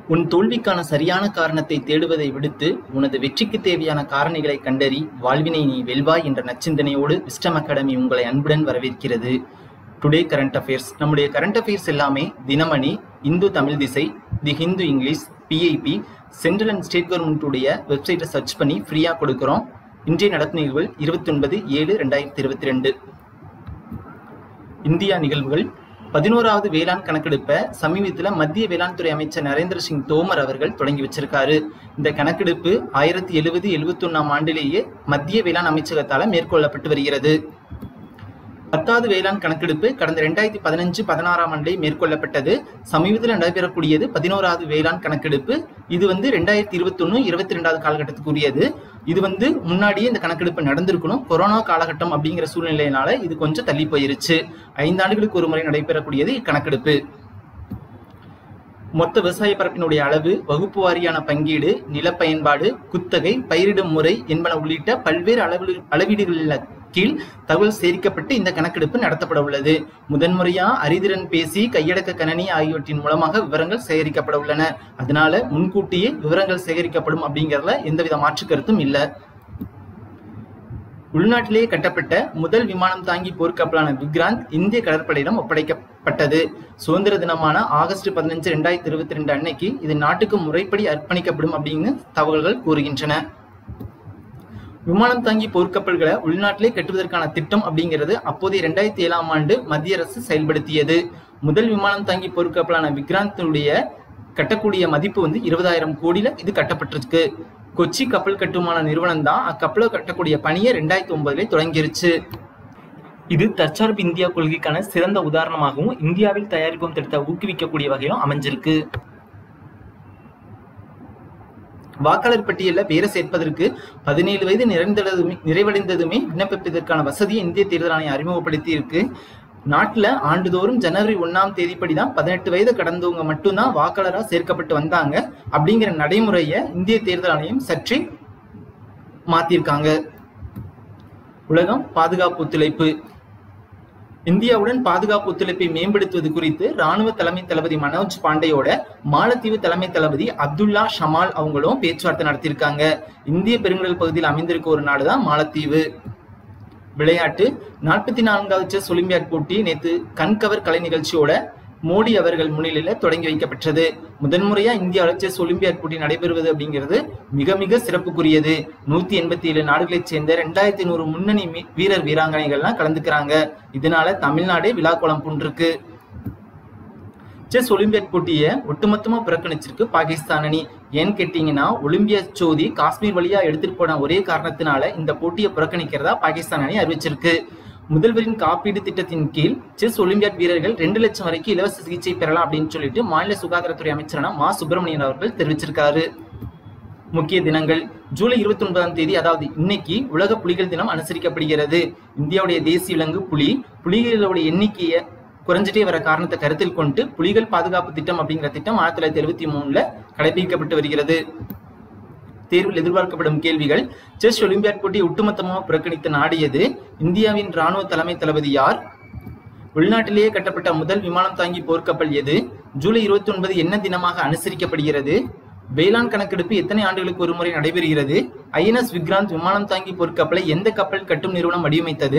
உன் தோல்விக்கான சரியான காரணத்தை தேடுவதை விடுத்து உனது வெற்றிக்கு தேவையான காரணிகளை கண்டறி வாழ்வினை நீ வெல்வாய் என்ற நச்சிந்தனையோடு விஸ்டம் அகாடமி உங்களை அன்புடன் வரவேற்கிறது டுடே கரண்ட் அஃபேர்ஸ் நம்முடைய கரண்ட் அஃபேர்ஸ் எல்லாமே Dinamani Hindu Tamil Thisai the Hindu English PIB central and state கவர்மெண்ட்டுடைய வெப்சைட்டை சர்ச் பண்ணி ஃப்ரீயாக கொடுக்குறோம் இன்றைய நடப்பு நிகழ்வுகள் இருபத்தி ஒன்பது ஏழு ரெண்டாயிரத்தி இருபத்தி ரெண்டு இந்தியா நிகழ்வுகள் பதினோராவது வேளாண் கணக்கெடுப்பை சமீபத்தில் மத்திய வேளாண் துறை அமைச்சர் நரேந்திர சிங் தோமர் அவர்கள் தொடங்கி வச்சிருக்காரு இந்த கணக்கெடுப்பு ஆயிரத்தி எழுபது எழுபத்தி ஒன்னாம் ஆண்டிலேயே மத்திய வேளாண் அமைச்சகத்தால் மேற்கொள்ளப்பட்டு வருகிறது பத்தாவது வேளாண் கணக்கெடுப்பு கடந்த ரெண்டாயிரத்தி பதினஞ்சு பதினாறாம் ஆண்டே மேற்கொள்ளப்பட்டது சமீபத்தில் நடைபெறக்கூடியது பதினோராவது வேளாண் கணக்கெடுப்பு இது வந்து ரெண்டாயிரத்தி இருபத்தொன்னு இருபத்தி ரெண்டாவது காலகட்டத்துக்குரியது இது வந்து முன்னாடியே இந்த கணக்கெடுப்பு நடந்திருக்கணும் கொரோனா காலகட்டம் அப்படிங்கிற சூழ்நிலையினால இது கொஞ்சம் தள்ளி போயிருச்சு ஐந்தாண்டுகளுக்கு ஒரு முறை நடைபெறக்கூடியது இக்கணக்கெடுப்பு மொத்த விவசாய பரப்பினுடைய அளவு வகுப்பு வாரியான பங்கீடு நிலப்பயன்பாடு குத்தகை பயிரிடும் முறை என்பன உள்ளிட்ட பல்வேறு அளவு அளவீடுகளில் கீழ் தகவல் சேரிக்கப்பட்டு இந்த கணக்கெடுப்பு நடத்தப்பட உள்ளது முதன்முறையா அறிதிறன் பேசி கையடக்க கணனி ஆகியவற்றின் மூலமாக விவரங்கள் சேகரிக்கப்பட உள்ளன அதனால முன்கூட்டியே விவரங்கள் சேகரிக்கப்படும் அப்படிங்கறதுல எந்தவித மாற்று கருத்தும் இல்லை உள்நாட்டிலேயே கட்டப்பட்ட முதல் விமானம் தாங்கி போர்க்கப்பலான விக்ராந்த் இந்திய கடற்படையிடம் ஒப்படைக்கப்பட்டது சுதந்திர தினமான ஆகஸ்ட் பதினஞ்சு ரெண்டாயிரத்தி இருபத்தி ரெண்டு அன்னைக்கு இது நாட்டுக்கு முறைப்படி அர்ப்பணிக்கப்படும் அப்படின்னு தகவல்கள் கூறுகின்றன விமானம் தாங்கி போர்க்கப்பல்களை உள்நாட்டிலே கட்டுவதற்கான திட்டம் அப்படிங்கிறது அப்போதைய ரெண்டாயிரத்தி ஏழாம் ஆண்டு மத்திய அரசு செயல்படுத்தியது முதல் விமானம் தாங்கி போர்க்கப்பலான விக்ராந்தினுடைய கட்டக்கூடிய மதிப்பு வந்து இருபதாயிரம் கோடியில இது கட்டப்பட்டிருக்கு கொச்சி கப்பல் கட்டுமான நிறுவனம் தான் அக்கப்பலை கட்டக்கூடிய பணியை ரெண்டாயிரத்தி ஒன்பதுல தொடங்கிருச்சு இது தற்சார்பு இந்தியா கொள்கைக்கான சிறந்த உதாரணமாகவும் இந்தியாவில் தயாரிப்போம் திட்டத்தை ஊக்குவிக்கக்கூடிய வகையிலும் அமைஞ்சிருக்கு வாக்காளர் பட்டியலில் பேரை சேர்ப்பதற்கு பதினேழு வயது நிறைந்ததுமே நிறைவடைந்ததுமே விண்ணப்பிப்பதற்கான வசதியை இந்திய தேர்தல் ஆணையம் அறிமுகப்படுத்தி இருக்கு நாட்டில் ஆண்டுதோறும் ஜனவரி ஒன்னாம் தேதிப்படி தான் பதினெட்டு வயது கடந்தவங்க மட்டும்தான் வாக்காளராக சேர்க்கப்பட்டு வந்தாங்க அப்படிங்கிற நடைமுறையை இந்திய தேர்தல் ஆணையம் சற்றே மாத்திருக்காங்க உலகம் பாதுகாப்பு ஒத்துழைப்பு இந்தியாவுடன் பாதுகாப்பு ஒத்துழைப்பை மேம்படுத்துவது குறித்து ராணுவ தலைமை தளபதி மனோஜ் பாண்டேயோட மாலத்தீவு தலைமை தளபதி அப்துல்லா ஷமால் அவங்களும் பேச்சுவார்த்தை நடத்தியிருக்காங்க இந்திய பெருங்கடல் பகுதியில் அமைந்திருக்க ஒரு நாடுதான் மாலத்தீவு விளையாட்டு நாற்பத்தி நான்காவது செஸ் ஒலிம்பியாட் போட்டி நேற்று கண்கவர் கலை நிகழ்ச்சியோட மோடி அவர்கள் முன்னிலையில தொடங்கி வைக்கப்பட்டது முதன்முறையா இந்தியாவில் செஸ் ஒலிம்பியாட் போட்டி நடைபெறுவது அப்படிங்கிறது மிக மிக சிறப்புக்குரியது நூத்தி எண்பத்தி ஏழு நாடுகளைச் சேர்ந்த ரெண்டாயிரத்தி நூறு முன்னணி வீரர் வீராங்கனைகள்லாம் கலந்துக்கிறாங்க இதனால தமிழ்நாடே விழாக்கோலம் பூண்டிருக்கு செஸ் ஒலிம்பியாட் போட்டியை ஒட்டுமொத்தமா புறக்கணிச்சிருக்கு பாகிஸ்தான் அணி ஏன்னு கேட்டீங்கன்னா ஒலிம்பியா சோதி காஷ்மீர் வழியா எடுத்துட்டு போன ஒரே காரணத்தினால இந்த போட்டியை புறக்கணிக்கிறதா பாகிஸ்தான் அணி அறிவிச்சிருக்கு முதல்வரின் காப்பீடு திட்டத்தின் கீழ் செஸ் ஒலிம்பியாட் வீரர்கள் ரெண்டு லட்சம் வரைக்கும் இலவச சிகிச்சை பெறலாம் அப்படின்னு சொல்லிட்டு மாநில சுகாதாரத்துறை அமைச்சரான மா சுப்பிரமணியன் அவர்கள் தெரிவிச்சிருக்காரு முக்கிய தினங்கள் ஜூலை இருபத்தி ஒன்பதாம் தேதி அதாவது இன்னைக்கு உலக புலிகள் தினம் அனுசரிக்கப்படுகிறது இந்தியாவுடைய தேசிய விலங்கு புலி புலிகளோட எண்ணிக்கையை குறைஞ்சிட்டே வர காரணத்தை கருத்தில் கொண்டு புலிகள் பாதுகாப்பு திட்டம் அப்படிங்கிற திட்டம் ஆயிரத்தி தொள்ளாயிரத்தி எழுபத்தி மூணுல கடைபிடிக்கப்பட்டு வருகிறது தேர்வில் எதிர்பார்க்கப்படும் கேள்விகள் செஸ் ஒலிம்பியாட் போட்டியை ஒட்டுமொத்தமாக புறக்கணித்து நாடியது இந்தியாவின் ராணுவ தலைமை தளபதி யார் உள்நாட்டிலேயே கட்டப்பட்ட முதல் விமானம் தாங்கி போர்க்கப்பல் எது ஜூலை இருபத்தி ஒன்பது என்ன தினமாக அனுசரிக்கப்படுகிறது வேளாண் கணக்கெடுப்பு எத்தனை ஆண்டுகளுக்கு ஒரு முறை நடைபெறுகிறது ஐஎன்எஸ் விக்ராந்த் விமானம் தாங்கி போர்க்கப்பலை எந்த கப்பல் கட்டும் நிறுவனம் வடிவமைத்தது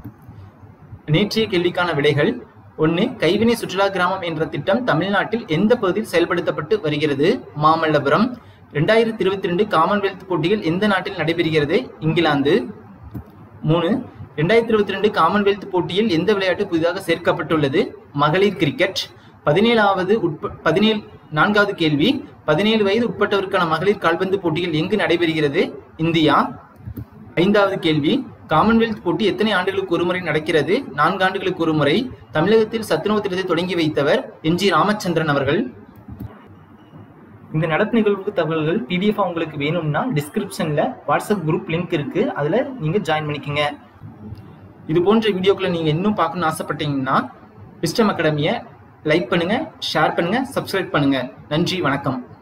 நேற்றைய கேள்விக்கான விடைகள் ஒன்று கைவினை சுற்றுலா கிராமம் என்ற திட்டம் தமிழ்நாட்டில் எந்த பகுதியில் செயல்படுத்தப்பட்டு வருகிறது மாமல்லபுரம் ரெண்டாயிரத்தி இருபத்தி ரெண்டு காமன்வெல்த் போட்டிகள் எந்த நாட்டில் நடைபெறுகிறது இங்கிலாந்து மூணு ரெண்டாயிரத்தி இருபத்தி ரெண்டு காமன்வெல்த் போட்டியில் எந்த விளையாட்டு புதிதாக சேர்க்கப்பட்டுள்ளது மகளிர் கிரிக்கெட் பதினேழாவது உட்ப பதினேழு நான்காவது கேள்வி பதினேழு வயது உட்பட்டவருக்கான மகளிர் கால்பந்து போட்டிகள் எங்கு நடைபெறுகிறது இந்தியா ஐந்தாவது கேள்வி காமன்வெல்த் போட்டி எத்தனை ஆண்டுகளுக்கு ஒருமுறை நடக்கிறது நான்கு ஆண்டுகளுக்கு ஒரு முறை தமிழகத்தில் சத்துணவு திட்டத்தை தொடங்கி வைத்தவர் என் ஜி ராமச்சந்திரன் அவர்கள் இந்த நடப்பு நிகழ்வுக்கு தகவல்கள் பிடிஎஃப் உங்களுக்கு வேணும்னா டிஸ்கிரிப்ஷன்ல வாட்ஸ்அப் குரூப் லிங்க் இருக்கு அதுல நீங்க ஜாயின் பண்ணிக்கங்க இது போன்ற வீடியோக்களை நீங்க இன்னும் பார்க்கணும்னு ஆசைப்பட்டீங்கன்னா விஸ்டம் அகாடமியை லைக் பண்ணுங்க ஷேர் பண்ணுங்க சப்ஸ்கிரைப் பண்ணுங்க நன்றி வணக்கம்